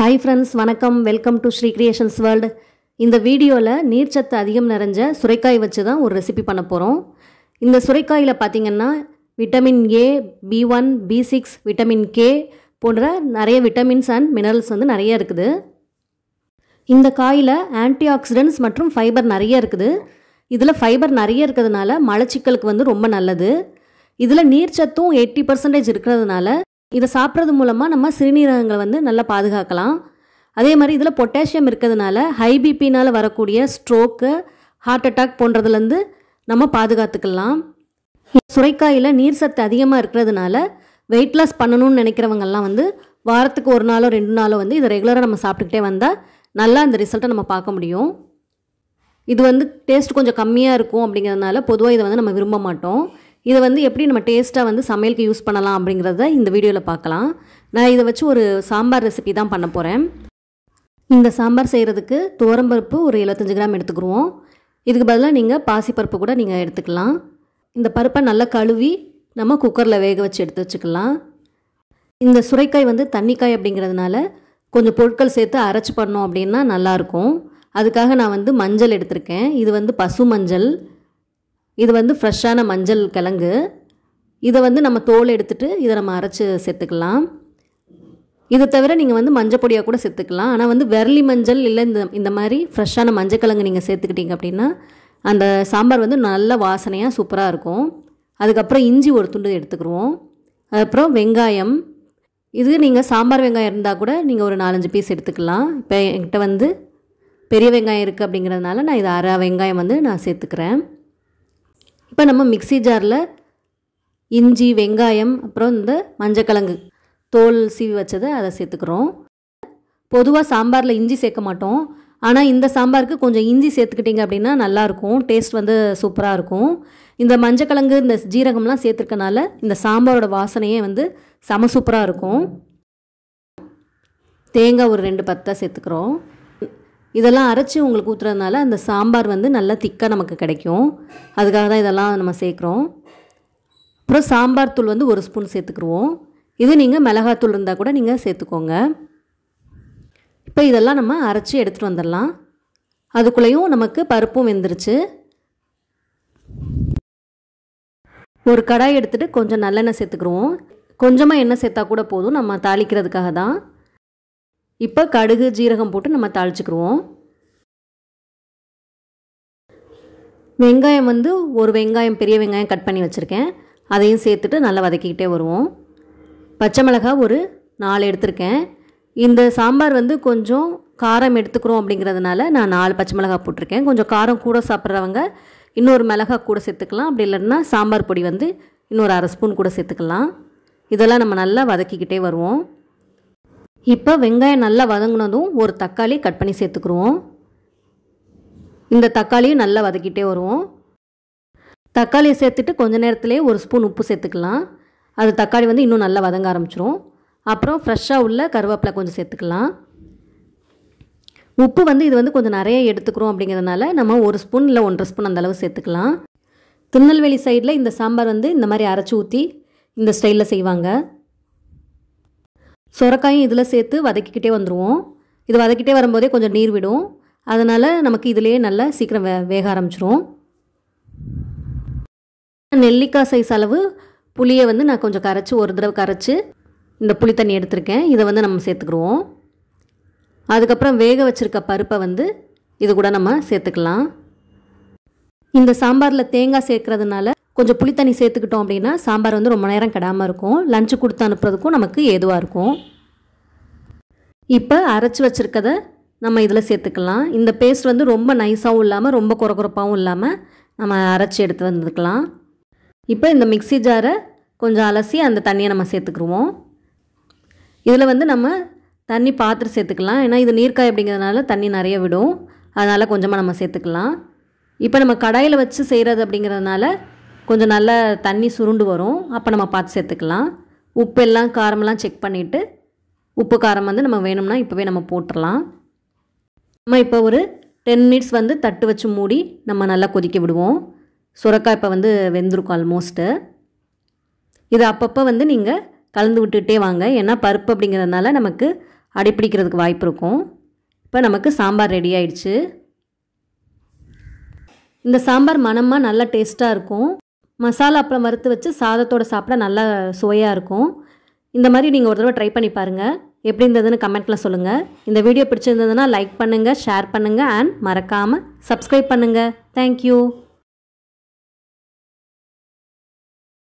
hi friends வணக்கம் welcome to Sri creations world இந்த வீடியோவில் நீர்ச்சத்து அதிகம் நிறைஞ்ச சுரைக்காய் வச்சு தான் ஒரு ரெசிபி பண்ண போகிறோம் இந்த சுரைக்காயில் பார்த்தீங்கன்னா vitamin A B one B six vitamin K போன்ற நிறைய விட்டமின்ஸ் அண்ட் மினரல்ஸ் வந்து நிறைய இருக்குது இந்த காயில் ஆன்டி ஆக்சிடென்ட்ஸ் மற்றும் ஃபைபர் நிறைய இருக்குது இதில் ஃபைபர் நிறைய இருக்கிறதுனால மலச்சிக்கலுக்கு வந்து ரொம்ப நல்லது இதில் நீர்ச்சத்தும் எயிட்டி பர்சன்டேஜ் இருக்கிறதுனால இதை சாப்பிட்றது மூலமாக நம்ம சிறுநீரகங்களை வந்து நல்லா பாதுகாக்கலாம் அதே மாதிரி இதில் பொட்டாசியம் இருக்கிறதுனால ஹை பிபினால் வரக்கூடிய ஸ்ட்ரோக்கு ஹார்ட் அட்டாக் போன்றதுலேருந்து நம்ம பாதுகாத்துக்கலாம் சுரைக்காயில் நீர் சத்து அதிகமாக இருக்கிறதுனால வெயிட் லாஸ் பண்ணணும்னு நினைக்கிறவங்கெல்லாம் வந்து வாரத்துக்கு ஒரு நாளோ ரெண்டு நாளோ வந்து இதை ரெகுலராக நம்ம சாப்பிட்டுக்கிட்டே வந்தால் நல்லா அந்த ரிசல்ட்டை நம்ம பார்க்க முடியும் இது வந்து டேஸ்ட் கொஞ்சம் கம்மியாக இருக்கும் அப்படிங்கிறதுனால பொதுவாக இதை வந்து நம்ம விரும்ப மாட்டோம் இதை வந்து எப்படி நம்ம டேஸ்ட்டாக வந்து சமையலுக்கு யூஸ் பண்ணலாம் அப்படிங்கிறத இந்த வீடியோவில் பார்க்கலாம் நான் இதை வச்சு ஒரு சாம்பார் ரெசிபி தான் பண்ண போகிறேன் இந்த சாம்பார் செய்கிறதுக்கு துவரம்பருப்பு ஒரு 75 கிராம் எடுத்துக்கிருவோம் இதுக்கு பதிலாக நீங்கள் பாசிப்பருப்பு கூட நீங்கள் எடுத்துக்கலாம் இந்த பருப்பை நல்லா கழுவி நம்ம குக்கரில் வேக வச்சு எடுத்து வச்சுக்கலாம் இந்த சுரைக்காய் வந்து தண்ணிக்காய் அப்படிங்கிறதுனால கொஞ்சம் பொருட்கள் சேர்த்து அரைச்சி பண்ணோம் அப்படின்னா நல்லாயிருக்கும் அதுக்காக நான் வந்து மஞ்சள் எடுத்திருக்கேன் இது வந்து பசு மஞ்சள் இது வந்து ஃப்ரெஷ்ஷான மஞ்சள் கிழங்கு இதை வந்து நம்ம தோல் எடுத்துட்டு இதை நம்ம அரைச்சி சேர்த்துக்கலாம் இதை தவிர நீங்கள் வந்து மஞ்சள் பொடியாக கூட சேர்த்துக்கலாம் ஆனால் வந்து விரலி மஞ்சள் இல்லை இந்த இந்த மாதிரி ஃப்ரெஷ்ஷான மஞ்சள் கிழங்கு நீங்கள் சேர்த்துக்கிட்டீங்க அப்படின்னா அந்த சாம்பார் வந்து நல்ல வாசனையாக சூப்பராக இருக்கும் அதுக்கப்புறம் இஞ்சி ஒரு துண்டு எடுத்துக்கிருவோம் அதுக்கப்புறம் வெங்காயம் இது நீங்கள் சாம்பார் வெங்காயம் இருந்தால் கூட நீங்கள் ஒரு நாலஞ்சு பீஸ் எடுத்துக்கலாம் இப்போ என்கிட்ட வந்து பெரிய வெங்காயம் இருக்குது அப்படிங்கிறதுனால நான் இதை அரை வெங்காயம் வந்து நான் சேர்த்துக்கிறேன் இப்போ நம்ம மிக்ஸி ஜாரில் இஞ்சி வெங்காயம் அப்புறம் இந்த மஞ்சக்கிழங்கு தோல் சீவி வச்சதை அதை சேர்த்துக்கிறோம் பொதுவாக சாம்பாரில் இஞ்சி சேர்க்க மாட்டோம் ஆனால் இந்த சாம்பாருக்கு கொஞ்சம் இஞ்சி சேர்த்துக்கிட்டிங்க அப்படின்னா நல்லாயிருக்கும் டேஸ்ட் வந்து சூப்பராக இருக்கும் இந்த மஞ்சக்கிழங்கு இந்த ஜீரகம்லாம் சேர்த்துருக்கனால இந்த சாம்பாரோட வாசனையே வந்து செம சூப்பராக இருக்கும் தேங்காய் ஒரு ரெண்டு பத்தை சேர்த்துக்கிறோம் இதெல்லாம் அரைச்சி உங்களுக்கு ஊற்றுறதுனால அந்த சாம்பார் வந்து நல்லா திக்காக நமக்கு கிடைக்கும் அதுக்காக தான் இதெல்லாம் நம்ம சேர்க்குறோம் அப்புறம் சாம்பார் தூள் வந்து ஒரு ஸ்பூன் சேர்த்துக்குருவோம் இது நீங்கள் மிளகாத்தூள் இருந்தால் கூட நீங்கள் சேர்த்துக்கோங்க இப்போ இதெல்லாம் நம்ம அரைச்சி எடுத்துகிட்டு வந்துடலாம் அதுக்குள்ளேயும் நமக்கு பருப்பும் வெந்துருச்சு ஒரு கடாய் எடுத்துகிட்டு கொஞ்சம் நல்லெண்ணெய் சேர்த்துக்குருவோம் கொஞ்சமாக எண்ணெய் சேர்த்தா கூட போதும் நம்ம தாளிக்கிறதுக்காக தான் இப்போ கடுகு ஜீரகம் போட்டு நம்ம தாளிச்சுக்குருவோம் வெங்காயம் வந்து ஒரு வெங்காயம் பெரிய வெங்காயம் கட் பண்ணி வச்சுருக்கேன் அதையும் சேர்த்துட்டு நல்லா வதக்கிக்கிட்டே வருவோம் பச்சை மிளகாய் ஒரு நாலு எடுத்திருக்கேன் இந்த சாம்பார் வந்து கொஞ்சம் காரம் எடுத்துக்கிறோம் அப்படிங்கிறதுனால நான் நாலு பச்சை மிளகாய் போட்டிருக்கேன் கொஞ்சம் காரம் கூட சாப்பிட்றவங்க இன்னொரு மிளகாய் கூட சேர்த்துக்கலாம் அப்படி இல்லைன்னா சாம்பார் பொடி வந்து இன்னொரு அரை ஸ்பூன் கூட சேர்த்துக்கலாம் இதெல்லாம் நம்ம நல்லா வதக்கிக்கிட்டே வருவோம் இப்போ வெங்காயம் நல்லா வதங்கினதும் ஒரு தக்காளி கட் பண்ணி சேர்த்துக்குருவோம் இந்த தக்காளியும் நல்லா வதக்கிட்டே வருவோம் தக்காளியை சேர்த்துட்டு கொஞ்ச நேரத்துலேயே ஒரு ஸ்பூன் உப்பு சேர்த்துக்கலாம் அது தக்காளி வந்து இன்னும் நல்லா வதங்க ஆரம்பிச்சிரும் அப்புறம் ஃப்ரெஷ்ஷாக உள்ள கருவேப்பிலை கொஞ்சம் சேர்த்துக்கலாம் உப்பு வந்து இது வந்து கொஞ்சம் நிறைய எடுத்துக்கிறோம் அப்படிங்கிறதுனால நம்ம ஒரு ஸ்பூன் இல்லை ஒன்றரை ஸ்பூன் அந்த அளவு சேர்த்துக்கலாம் திருநெல்வேலி சைடில் இந்த சாம்பார் வந்து இந்த மாதிரி அரைச்சி ஊற்றி இந்த ஸ்டைலில் செய்வாங்க சுரக்காயும் இதில் சேர்த்து வதக்கிக்கிட்டே வந்துடுவோம் இது வதக்கிட்டே வரும்போதே கொஞ்சம் நீர் விடும் அதனால் நமக்கு இதிலேயே நல்லா சீக்கிரம் வே வேக ஆரம்பிச்சிரும் நெல்லிக்காய் சைஸ் அளவு புளியை வந்து நான் கொஞ்சம் கரைச்சி ஒரு தடவை கரைச்சி இந்த புளி தண்ணி எடுத்திருக்கேன் இதை வந்து நம்ம சேர்த்துக்குருவோம் அதுக்கப்புறம் வேக வச்சுருக்க பருப்பை வந்து இது கூட நம்ம சேர்த்துக்கலாம் இந்த சாம்பாரில் தேங்காய் சேர்க்கறதுனால கொஞ்சம் புளி தண்ணி சேர்த்துக்கிட்டோம் அப்படின்னா சாம்பார் வந்து ரொம்ப நேரம் கெடாமல் இருக்கும் லஞ்சு கொடுத்து அனுப்புறதுக்கும் நமக்கு ஏதுவாக இருக்கும் இப்போ அரைச்சி வச்சுருக்கத நம்ம இதில் சேர்த்துக்கலாம் இந்த பேஸ்ட் வந்து ரொம்ப நைஸாகவும் இல்லாமல் ரொம்ப குறக்குறப்பாகவும் இல்லாமல் நம்ம அரைச்சி எடுத்து வந்துக்கலாம் இப்போ இந்த மிக்ஸி ஜாரை கொஞ்சம் அலசி அந்த தண்ணியை நம்ம சேர்த்துக்குருவோம் இதில் வந்து நம்ம தண்ணி பாத்திரம் சேர்த்துக்கலாம் ஏன்னா இது நீர்க்காய் அப்படிங்கிறதுனால தண்ணி நிறைய விடும் அதனால் கொஞ்சமாக நம்ம சேர்த்துக்கலாம் இப்போ நம்ம கடாயில் வச்சு செய்கிறது அப்படிங்கிறதுனால கொஞ்சம் நல்லா தண்ணி சுருண்டு வரும் அப்போ நம்ம பார்த்து சேர்த்துக்கலாம் உப்பு எல்லாம் காரமெல்லாம் செக் பண்ணிவிட்டு உப்பு காரம் வந்து நம்ம வேணும்னா இப்போவே நம்ம போட்டுடலாம் நம்ம இப்போ ஒரு டென் மினிட்ஸ் வந்து தட்டு வச்சு மூடி நம்ம நல்லா கொதிக்க விடுவோம் சுரக்காய் இப்போ வந்து வெந்திருக்கும் ஆல்மோஸ்ட்டு இது அப்பப்போ வந்து நீங்கள் கலந்து விட்டுட்டே வாங்க ஏன்னா பருப்பு அப்படிங்கிறதுனால நமக்கு அடிப்பிடிக்கிறதுக்கு வாய்ப்பு இருக்கும் இப்போ நமக்கு சாம்பார் ரெடி ஆயிடுச்சு இந்த சாம்பார் மணமாக நல்லா டேஸ்ட்டாக இருக்கும் மசாலா அப்புறம் வறுத்து வச்சு சாதத்தோட சாப்பிட நல்லா சுவையாக இருக்கும் இந்த மாதிரி நீங்கள் ஒரு தடவை ட்ரை பண்ணி பாருங்கள் எப்படி இருந்ததுன்னு கமெண்ட்டில் சொல்லுங்கள் இந்த வீடியோ பிடிச்சிருந்ததுன்னா லைக் பண்ணுங்கள் ஷேர் பண்ணுங்கள் அண்ட் மறக்காமல் சப்ஸ்கிரைப் பண்ணுங்கள் தேங்க்யூ